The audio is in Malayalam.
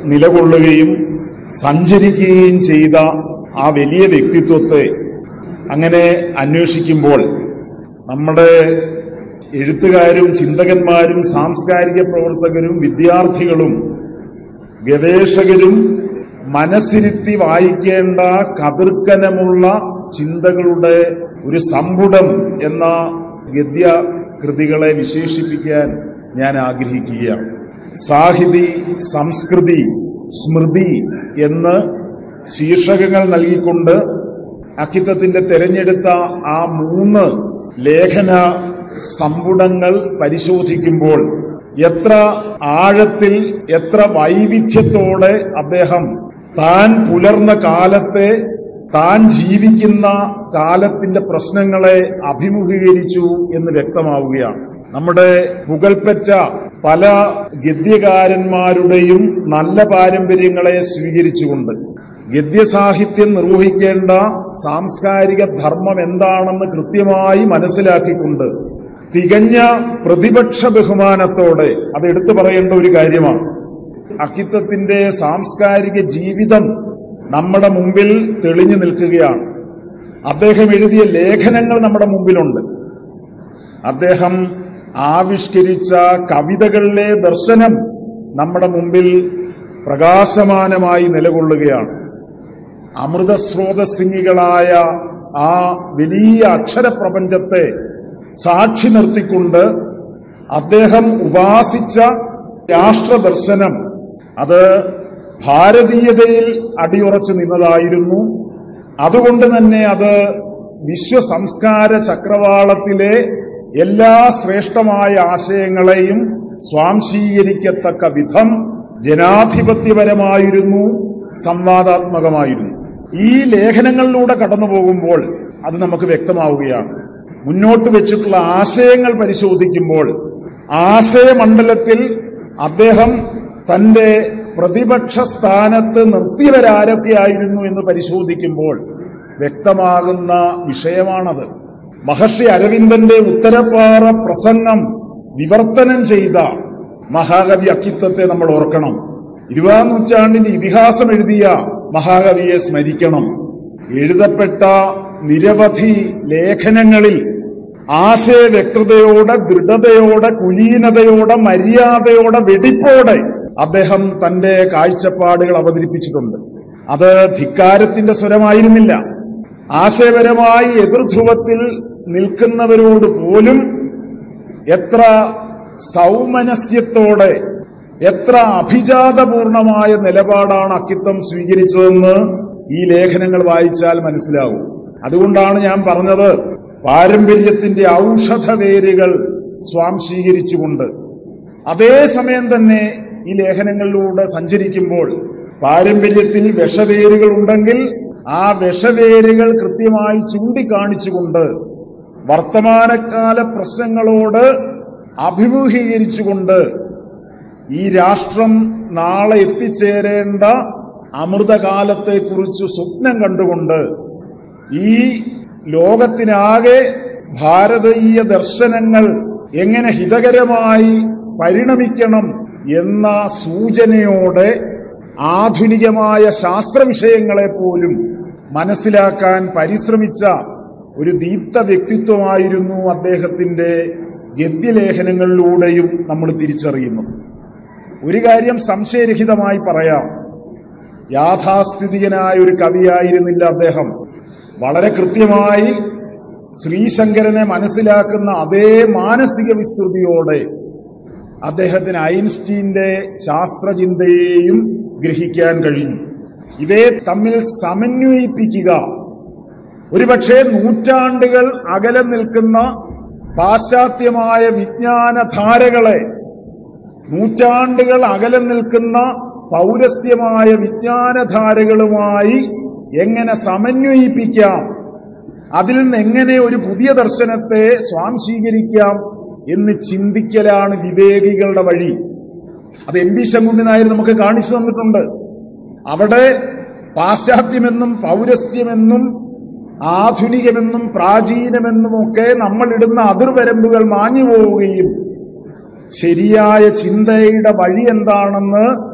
നിലകൊള്ളുകയും സഞ്ചരിക്കുകയും ചെയ്ത ആ വലിയ വ്യക്തിത്വത്തെ അങ്ങനെ അന്വേഷിക്കുമ്പോൾ നമ്മുടെ എഴുത്തുകാരും ചിന്തകന്മാരും സാംസ്കാരിക പ്രവർത്തകരും വിദ്യാർത്ഥികളും ഗവേഷകരും മനസ്സിരുത്തി വായിക്കേണ്ട കതിർക്കനമുള്ള ചിന്തകളുടെ ഒരു സമ്പുടം എന്ന ഗദ്യ കൃതികളെ വിശേഷിപ്പിക്കാൻ ഞാൻ ആഗ്രഹിക്കുകയാണ് സാഹിതി സംസ്കൃതി സ്മൃതി എന്ന് ശീർഷകങ്ങൾ നൽകിക്കൊണ്ട് അക്കിത്തത്തിന്റെ തെരഞ്ഞെടുത്ത ആ മൂന്ന് ലേഖന സമ്പുടങ്ങൾ പരിശോധിക്കുമ്പോൾ എത്ര ആഴത്തിൽ എത്ര വൈവിധ്യത്തോടെ അദ്ദേഹം താൻ പുലർന്ന കാലത്തെ താൻ ജീവിക്കുന്ന കാലത്തിന്റെ പ്രശ്നങ്ങളെ അഭിമുഖീകരിച്ചു എന്ന് വ്യക്തമാവുകയാണ് നമ്മുടെ പുകൾപ്പറ്റ പല ഗദ്യകാരന്മാരുടെയും നല്ല പാരമ്പര്യങ്ങളെ സ്വീകരിച്ചുകൊണ്ട് ഗദ്യസാഹിത്യം നിർവഹിക്കേണ്ട സാംസ്കാരിക ധർമ്മം എന്താണെന്ന് കൃത്യമായി മനസ്സിലാക്കിക്കൊണ്ട് തികഞ്ഞ പ്രതിപക്ഷ ബഹുമാനത്തോടെ അത് എടുത്തു പറയേണ്ട ഒരു കാര്യമാണ് അക്കിത്തത്തിന്റെ സാംസ്കാരിക ജീവിതം നമ്മുടെ മുമ്പിൽ തെളിഞ്ഞു നിൽക്കുകയാണ് അദ്ദേഹം എഴുതിയ ലേഖനങ്ങൾ നമ്മുടെ മുമ്പിലുണ്ട് അദ്ദേഹം ആവിഷ്കരിച്ച കവിതകളിലെ ദർശനം നമ്മുടെ മുമ്പിൽ പ്രകാശമാനമായി നിലകൊള്ളുകയാണ് അമൃതസ്രോതസിംഗികളായ ആ വലിയ അക്ഷരപ്രപഞ്ചത്തെ സാക്ഷി നിർത്തിക്കൊണ്ട് അദ്ദേഹം ഉപാസിച്ച രാഷ്ട്രദർശനം അത് ഭാരതീയതയിൽ അടിയുറച്ചു നിന്നതായിരുന്നു അതുകൊണ്ട് തന്നെ അത് വിശ്വസംസ്കാര ചക്രവാളത്തിലെ എല്ലാ ശ്രേഷ്ഠമായ ആശയങ്ങളെയും സ്വാംശീകരിക്കത്തക്ക വിധം ജനാധിപത്യപരമായിരുന്നു സംവാദാത്മകമായിരുന്നു ഈ ലേഖനങ്ങളിലൂടെ കടന്നു പോകുമ്പോൾ അത് നമുക്ക് വ്യക്തമാവുകയാണ് മുന്നോട്ട് വെച്ചിട്ടുള്ള ആശയങ്ങൾ പരിശോധിക്കുമ്പോൾ ആശയമണ്ഡലത്തിൽ അദ്ദേഹം തന്റെ പ്രതിപക്ഷ സ്ഥാനത്ത് നിർത്തിയവരാരൊക്കെയായിരുന്നു എന്ന് പരിശോധിക്കുമ്പോൾ വ്യക്തമാകുന്ന വിഷയമാണത് മഹർഷി അരവിന്ദന്റെ ഉത്തരപ്പാറ പ്രസംഗം വിവർത്തനം ചെയ്ത മഹാകവി അക്കിത്തത്തെ നമ്മൾ ഓർക്കണം ഇരുപതാം നൂറ്റാണ്ടിന്റെ ഇതിഹാസം എഴുതിയ മഹാകവിയെ സ്മരിക്കണം എഴുതപ്പെട്ട നിരവധി ലേഖനങ്ങളിൽ ആശയവ്യക്തതയോടെ ദൃഢതയോടെ കുലീനതയോടെ മര്യാദയോടെ വെടിപ്പോടെ അദ്ദേഹം തന്റെ കാഴ്ചപ്പാടുകൾ അവതരിപ്പിച്ചിട്ടുണ്ട് അത് ധിക്കാരത്തിന്റെ സ്വരമായിരുന്നില്ല ആശയപരമായി എതിർധ്രുവത്തിൽ നിൽക്കുന്നവരോട് പോലും എത്ര സൗമനസ്യത്തോടെ എത്ര അഭിജാതപൂർണമായ നിലപാടാണ് അക്കിത്തം സ്വീകരിച്ചതെന്ന് ഈ ലേഖനങ്ങൾ വായിച്ചാൽ മനസ്സിലാവും അതുകൊണ്ടാണ് ഞാൻ പറഞ്ഞത് പാരമ്പര്യത്തിന്റെ ഔഷധവേരുകൾ സ്വാംശീകരിച്ചുകൊണ്ട് അതേസമയം തന്നെ ഈ ലേഖനങ്ങളിലൂടെ സഞ്ചരിക്കുമ്പോൾ പാരമ്പര്യത്തിൽ വിഷവേരുകൾ ഉണ്ടെങ്കിൽ ആ വിഷവേരുകൾ കൃത്യമായി ചൂണ്ടിക്കാണിച്ചുകൊണ്ട് വർത്തമാനകാല പ്രശ്നങ്ങളോട് അഭിമുഖീകരിച്ചുകൊണ്ട് ഈ രാഷ്ട്രം നാളെ എത്തിച്ചേരേണ്ട അമൃതകാലത്തെക്കുറിച്ച് സ്വപ്നം കണ്ടുകൊണ്ട് ഈ ലോകത്തിനാകെ ഭാരതീയ ദർശനങ്ങൾ എങ്ങനെ ഹിതകരമായി പരിണമിക്കണം എന്ന സൂചനയോടെ ആധുനികമായ ശാസ്ത്രവിഷയങ്ങളെ പോലും മനസ്സിലാക്കാൻ പരിശ്രമിച്ച ഒരു ദീപ്ത വ്യക്തിത്വമായിരുന്നു അദ്ദേഹത്തിന്റെ ഗദ്യലേഖനങ്ങളിലൂടെയും നമ്മൾ തിരിച്ചറിയുന്നത് ഒരു കാര്യം സംശയരഹിതമായി പറയാം യാഥാസ്ഥിതികനായ ഒരു കവിയായിരുന്നില്ല അദ്ദേഹം വളരെ കൃത്യമായി ശ്രീശങ്കരനെ മനസ്സിലാക്കുന്ന അതേ മാനസിക വിസ്തൃതിയോടെ അദ്ദേഹത്തിന് ഐൻസ്റ്റീന്റെ ശാസ്ത്രചിന്തയെയും ഗ്രഹിക്കാൻ കഴിഞ്ഞു ഇവയെ തമ്മിൽ സമന്വയിപ്പിക്കുക ഒരുപക്ഷെ നൂറ്റാണ്ടുകൾ അകലെ നിൽക്കുന്ന പാശ്ചാത്യമായ വിജ്ഞാനധാരകളെ നൂറ്റാണ്ടുകൾ അകലെ നിൽക്കുന്ന പൗരസ്ത്യമായ വിജ്ഞാനധാരകളുമായി എങ്ങനെ സമന്വയിപ്പിക്കാം അതിൽ നിന്ന് എങ്ങനെ ഒരു പുതിയ ദർശനത്തെ സ്വാംശീകരിക്കാം എന്ന് ചിന്തിക്കലാണ് വിവേകികളുടെ വഴി അത് എം പി ശങ്കുണ്ണി നായർ നമുക്ക് കാണിച്ചു തന്നിട്ടുണ്ട് അവിടെ പാശ്ചാത്യമെന്നും പൗരസ്ത്യമെന്നും ആധുനികമെന്നും പ്രാചീനമെന്നും ഒക്കെ നമ്മൾ ഇടുന്ന അതിർവരമ്പുകൾ മാഞ്ഞു പോവുകയും ശരിയായ ചിന്തയുടെ വഴി എന്താണെന്ന്